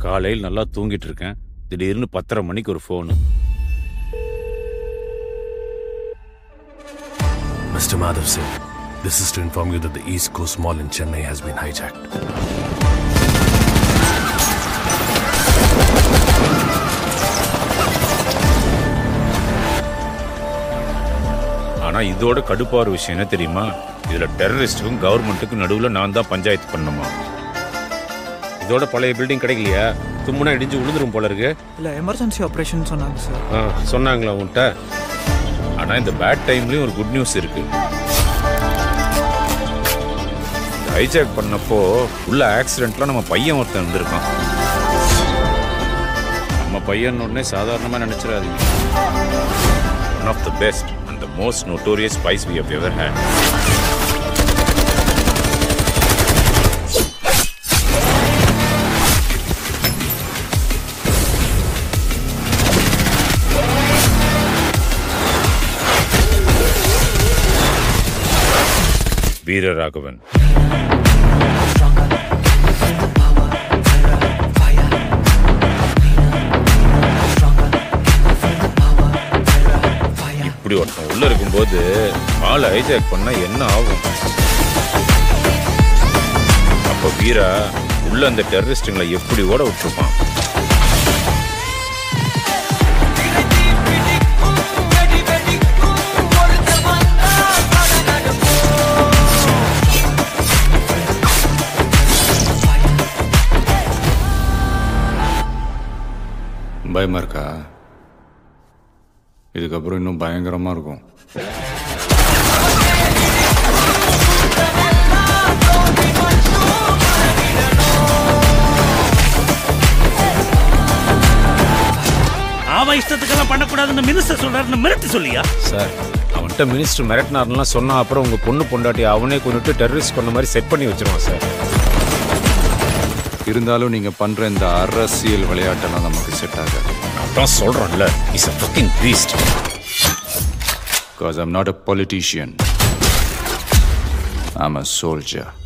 காலையில் நல்லா தூங்கிட்டு இருக்கேன் திடீர்னு பத்தரை மணிக்கு ஒரு phone Mr. Madhav Singh, this is to inform you that the East Coast Mall in Chennai has been hijacked. ஆனா இதோட கடுப்பான விஷயம் என்ன தெரியுமா இதுல டெரரிஸ்டுக்கும் கவர்மெண்ட்டுக்கும் நடுவுல நான் தான் பஞ்சாயத்து பண்ணணுமா இதோட பழைய பில்டிங் கிடைக்கலையா தும்முனா இடிஞ்சு விழுந்துரும் போல இருக்கு இல்லை எமர்ஜென்சி ஆப்ரேஷன் சொன்னாங்க சார் ஆ, சொன்னாங்களா உன்கிட்ட ஆனா இந்த பேட் டைம்லயும் ஒரு குட் நியூஸ் இருக்கு ஹைஜாக் பண்ணப்போ உள்ள ஆக்சிடென்ட்ல நம்ம பையன் ஒருத்தன் இருந்திருக்கான் நம்ம பையன் உடனே சாதாரணமா நினைச்சிடாதீங்க one of the best and the most notorious spies we have ever had Veeraraghavan இப்படி ஒருத்தன் உள்ள இருக்கும்போது ஆளை ஹைஜாக் பண்ணா என்ன ஆகும் அப்ப வீரா உள்ள அந்த டெரரிஸ்டுங்களை எப்படி ஓட விட்டுருப்பான் பயமா இருக்கா இதுக்கப்புறம் இன்னும் பயங்கரமா இருக்கும் அவன் இஷ்டத்துக்கெல்லாம் பண்ணக்கூடாதுன்னு மினிஸ்டர் சொல்றாருன்னு மிரட்டி சொல்லியா சார் அவன்கிட்ட மினிஸ்டர் மிரட்டினார்லாம் சொன்னா அப்புறம் உங்க பொண்ணு பொண்டாட்டி அவனே கொண்டுட்டு டெரரிஸ்ட் கொண்ட மாதிரி செட் பண்ணி வச்சிருவான் சார் இருந்தாலும் நீங்க பண்ற இந்த அரசியல் விளையாட்டெல்லாம் நமக்கு செட் ஆகாது அதான் சொல்றேன்ல is a fucking beast because I'm not a politician I'm a soldier